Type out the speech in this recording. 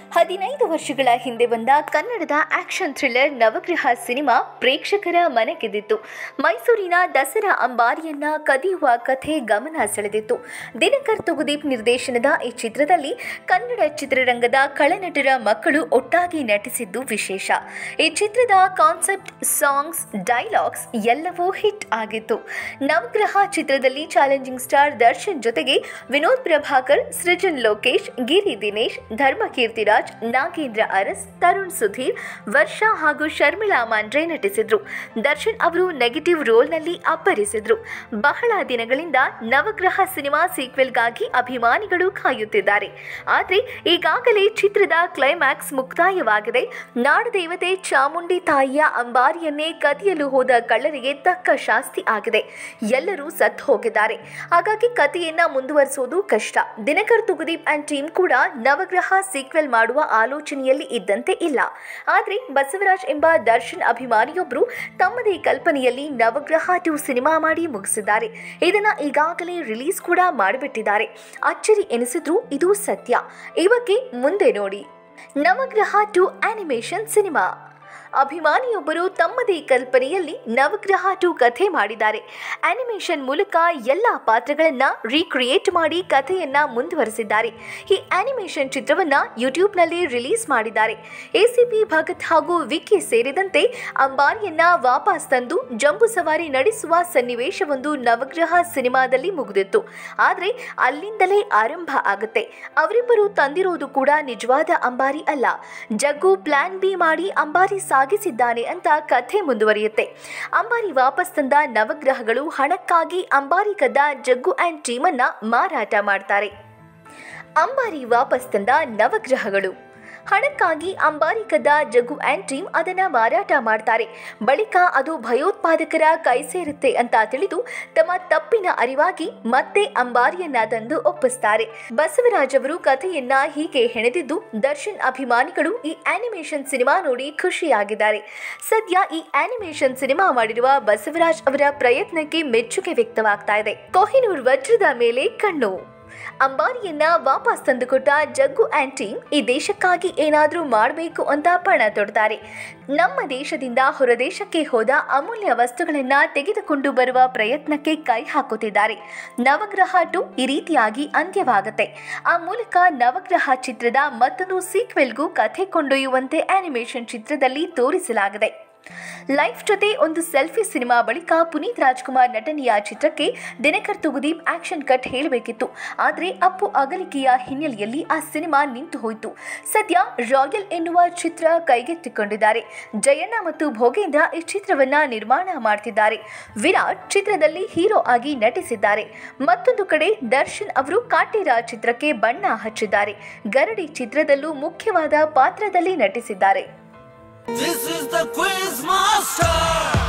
ಹದಿನೈದು ವರ್ಷಗಳ ಹಿಂದೆ ಬಂದ ಕನ್ನಡದ ಆಕ್ಷನ್ ಥ್ರಿಲ್ಲರ್ ನವಗ್ರಹ ಸಿನಿಮಾ ಪ್ರೇಕ್ಷಕರ ಮನೆ ಗೆದ್ದಿತ್ತು ಮೈಸೂರಿನ ದಸರಾ ಅಂಬಾರಿಯನ್ನ ಕದಿಯುವ ಕಥೆ ಗಮನ ಸೆಳೆದಿತ್ತು ದಿನಕರ್ ತುಗುದೀಪ್ ನಿರ್ದೇಶನದ ಈ ಚಿತ್ರದಲ್ಲಿ ಕನ್ನಡ ಚಿತ್ರರಂಗದ ಕಳನಟರ ಮಕ್ಕಳು ಒಟ್ಟಾಗಿ ನಟಿಸಿದ್ದು ವಿಶೇಷ ಈ ಚಿತ್ರದ ಕಾನ್ಸೆಪ್ಟ್ ಸಾಂಗ್ಸ್ ಡೈಲಾಗ್ಸ್ ಎಲ್ಲವೂ ಹಿಟ್ ಆಗಿತ್ತು ನವಗ್ರಹ ಚಿತ್ರದಲ್ಲಿ ಚಾಲೆಂಜಿಂಗ್ ಸ್ಟಾರ್ ದರ್ಶನ್ ಜೊತೆಗೆ ವಿನೋದ್ ಪ್ರಭಾಕರ್ ಸೃಜನ್ ಲೋಕೇಶ್ ಗಿರಿ ದಿನೇಶ್ ಧರ್ಮಕೀರ್ತಿರಾಜ್ ನಾಗೇಂದ್ರ ಅರಸ್ ತರುಣ್ ಸುಧೀರ್ ವರ್ಷಾ ಹಾಗೂ ಶರ್ಮಿಳಾ ಮಾಂಡ್ರೆ ನಟಿಸಿದ್ರು ದರ್ಶನ್ ಅವರು ನೆಗೆಟಿವ್ ರೋಲ್ನಲ್ಲಿ ಅಬ್ಬರಿಸಿದ್ರು ಬಹಳ ದಿನಗಳಿಂದ ನವಗ್ರಹ ಸಿನಿಮಾ ಸೀಕ್ವೆಲ್ಗಾಗಿ ಅಭಿಮಾನಿಗಳು ಕಾಯುತ್ತಿದ್ದಾರೆ ಆದರೆ ಈಗಾಗಲೇ ಚಿತ್ರದ ಕ್ಲೈಮ್ಯಾಕ್ಸ್ ಮುಕ್ತಾಯವಾಗಿದೆ ನಾಡದೇವತೆ ಚಾಮುಂಡಿ ತಾಯಿಯ ಅಂಬಾರಿಯನ್ನೇ ಕದಿಯಲು ಹೋದ ಕಳ್ಳರಿಗೆ ತಕ್ಕ ಶಾಸ್ತಿ ಆಗಿದೆ ಎಲ್ಲರೂ ಸತ್ತು ಹೋಗಿದ್ದಾರೆ ಹಾಗಾಗಿ ಕಥೆಯನ್ನ ಮುಂದುವರಿಸೋದು ಕಷ್ಟ ದಿನಕರ್ ತುಗುದೀಪ್ ಅಂಡ್ ಟೀಮ್ ಕೂಡ ನವಗ್ರಹ ಸೀಕ್ವೆಲ್ ಮಾಡುವ ಆಲೋಚನೆಯಲ್ಲಿ ಇದ್ದಂತೆ ಇಲ್ಲ ಆದರೆ ಬಸವರಾಜ್ ಎಂಬ ದರ್ಶನ್ ಅಭಿಮಾನಿಯೊಬ್ಬರು ತಮ್ಮದೇ ಕಲ್ಪನೆಯಲ್ಲಿ ನವಗ್ರಹ ಟು ಸಿನಿಮಾ ಮಾಡಿ ಮುಗಿಸಿದ್ದಾರೆ ಇದನ್ನ ಈಗಾಗಲೇ ರಿಲೀಸ್ ಕೂಡ ಮಾಡಿಬಿಟ್ಟಿದ್ದಾರೆ ಅಚ್ಚರಿ ಎನಿಸಿದ್ರು ಇದು ಸತ್ಯ ಈ ಬಗ್ಗೆ ಮುಂದೆ ನೋಡಿ ನವಗ್ರಹ ಟು ಆನಿಮೇಷನ್ ಸಿನಿಮಾ ಅಭಿಮಾನಿಯೊಬ್ಬರು ತಮ್ಮದೇ ಕಲ್ಪನೆಯಲ್ಲಿ ನವಗ್ರಹ ಟು ಕಥೆ ಮಾಡಿದ್ದಾರೆ ಆನಿಮೇಷನ್ ಮೂಲಕ ಎಲ್ಲ ಪಾತ್ರಗಳನ್ನ ರೀಕ್ರಿಯೇಟ್ ಮಾಡಿ ಕಥೆಯನ್ನ ಮುಂದುವರೆಸಿದ್ದಾರೆ ಈ ಆನಿಮೇಷನ್ ಚಿತ್ರವನ್ನ ಯೂಟ್ಯೂಬ್ನಲ್ಲಿ ರಿಲೀಸ್ ಮಾಡಿದ್ದಾರೆ ಎಸಿಪಿ ಭಗತ್ ಹಾಗೂ ವಿಕ್ಕಿ ಸೇರಿದಂತೆ ಅಂಬಾರಿಯನ್ನ ವಾಪಸ್ ತಂದು ಜಂಬೂ ಸವಾರಿ ನಡೆಸುವ ಸನ್ನಿವೇಶವೊಂದು ನವಗ್ರಹ ಸಿನಿಮಾದಲ್ಲಿ ಮುಗಿದಿತ್ತು ಆದರೆ ಅಲ್ಲಿಂದಲೇ ಆರಂಭ ಆಗುತ್ತೆ ಅವರಿಬ್ಬರು ತಂದಿರೋದು ಕೂಡ ನಿಜವಾದ ಅಂಬಾರಿ ಅಲ್ಲ ಜಗ್ಗು ಪ್ಲಾನ್ ಬಿ ಮಾಡಿ ಅಂಬಾರಿ ಸಾಗಿಸಿದ್ದಾನೆ ಅಂತ ಕಥೆ ಮುಂದುವರಿಯುತ್ತೆ ಅಂಬಾರಿ ವಾಪಸ್ ತಂದ ನವಗ್ರಹಗಳು ಹಣಕ್ಕಾಗಿ ಅಂಬಾರಿ ಕದ್ದ ಜಗ್ಗು ಆ್ಯಂಡ್ ಟೀಮನ್ನ ಮಾರಾಟ ಮಾಡ್ತಾರೆ ಅಂಬಾರಿ ವಾಪಸ್ ತಂದ ನವಗ್ರಹಗಳು ಹಣಕ್ಕಾಗಿ ಅಂಬಾರಿ ಕದ್ದ ಜಗ್ಗು ಆ್ಯಂಡ್ ಟೀಮ್ ಅದನ್ನ ಮಾರಾಟ ಮಾಡ್ತಾರೆ ಬಳಿಕ ಅದು ಭಯೋತ್ಪಾದಕರ ಕೈ ಸೇರುತ್ತೆ ಅಂತ ತಿಳಿದು ತಮ್ಮ ತಪ್ಪಿನ ಅರಿವಾಗಿ ಮತ್ತೆ ಅಂಬಾರಿಯನ್ನ ತಂದು ಒಪ್ಪಿಸ್ತಾರೆ ಬಸವರಾಜ್ ಅವರು ಕಥೆಯನ್ನ ಹೀಗೆ ಹೆಣೆದಿದ್ದು ದರ್ಶನ್ ಅಭಿಮಾನಿಗಳು ಈ ಆನಿಮೇಷನ್ ಸಿನಿಮಾ ನೋಡಿ ಖುಷಿಯಾಗಿದ್ದಾರೆ ಸದ್ಯ ಈ ಆನಿಮೇಷನ್ ಸಿನಿಮಾ ಮಾಡಿರುವ ಬಸವರಾಜ್ ಅವರ ಪ್ರಯತ್ನಕ್ಕೆ ಮೆಚ್ಚುಗೆ ವ್ಯಕ್ತವಾಗ್ತಾ ಇದೆ ಕೊಹಿನೂರ್ ವಜ್ರದ ಮೇಲೆ ಕಣ್ಣು ಅಂಬಾರಿಯನ್ನ ವಾಪಸ್ ತಂದುಕೊಟ್ಟ ಜಗ್ಗು ಆ್ಯಂಡ್ ಟೀಮ್ ಈ ದೇಶಕ್ಕಾಗಿ ಏನಾದರೂ ಮಾಡಬೇಕು ಅಂತ ಪಣ ತೊಡ್ತಾರೆ ನಮ್ಮ ದೇಶದಿಂದ ಹೊರದೇಶಕ್ಕೆ ಹೋದ ಅಮೂಲ್ಯ ವಸ್ತುಗಳನ್ನ ತೆಗೆದುಕೊಂಡು ಬರುವ ಪ್ರಯತ್ನಕ್ಕೆ ಕೈ ಹಾಕುತ್ತಿದ್ದಾರೆ ನವಗ್ರಹ ಟು ಈ ರೀತಿಯಾಗಿ ಅಂತ್ಯವಾಗುತ್ತೆ ಆ ಮೂಲಕ ನವಗ್ರಹ ಚಿತ್ರದ ಮತ್ತೊಂದು ಸೀಕ್ವೆಲ್ಗೂ ಕಥೆ ಕೊಂಡೊಯ್ಯುವಂತೆ ಆನಿಮೇಷನ್ ಚಿತ್ರದಲ್ಲಿ ತೋರಿಸಲಾಗಿದೆ ಲೈಫ್ ಜೊತೆ ಒಂದು ಸೆಲ್ಫಿ ಸಿನಿಮಾ ಬಳಿಕ ಪುನೀತ್ ರಾಜ್ಕುಮಾರ್ ನಟನೆಯ ಚಿತ್ರಕ್ಕೆ ದಿನಕರ್ ತುಗುದೀಪ್ ಆಕ್ಷನ್ ಕಟ್ ಹೇಳಬೇಕಿತ್ತು ಆದರೆ ಅಪ್ಪು ಅಗಲಿಕೆಯ ಹಿನ್ನೆಲೆಯಲ್ಲಿ ಆ ಸಿನಿಮಾ ನಿಂತು ಹೋಯಿತು ಸದ್ಯ ರಾಯಲ್ ಎನ್ನುವ ಚಿತ್ರ ಕೈಗೆತ್ತಿಕೊಂಡಿದ್ದಾರೆ ಜಯಣ್ಣ ಮತ್ತು ಭೋಗೇಂದ್ರ ಈ ಚಿತ್ರವನ್ನ ನಿರ್ಮಾಣ ಮಾಡ್ತಿದ್ದಾರೆ ವಿರಾಟ್ ಚಿತ್ರದಲ್ಲಿ ಹೀರೋ ಆಗಿ ನಟಿಸಿದ್ದಾರೆ ಮತ್ತೊಂದು ಕಡೆ ದರ್ಶನ್ ಅವರು ಕಾಟೇರ ಚಿತ್ರಕ್ಕೆ ಬಣ್ಣ ಹಚ್ಚಿದ್ದಾರೆ ಗರಡಿ ಚಿತ್ರದಲ್ಲೂ ಮುಖ್ಯವಾದ ಪಾತ್ರದಲ್ಲಿ ನಟಿಸಿದ್ದಾರೆ This is the quiz master.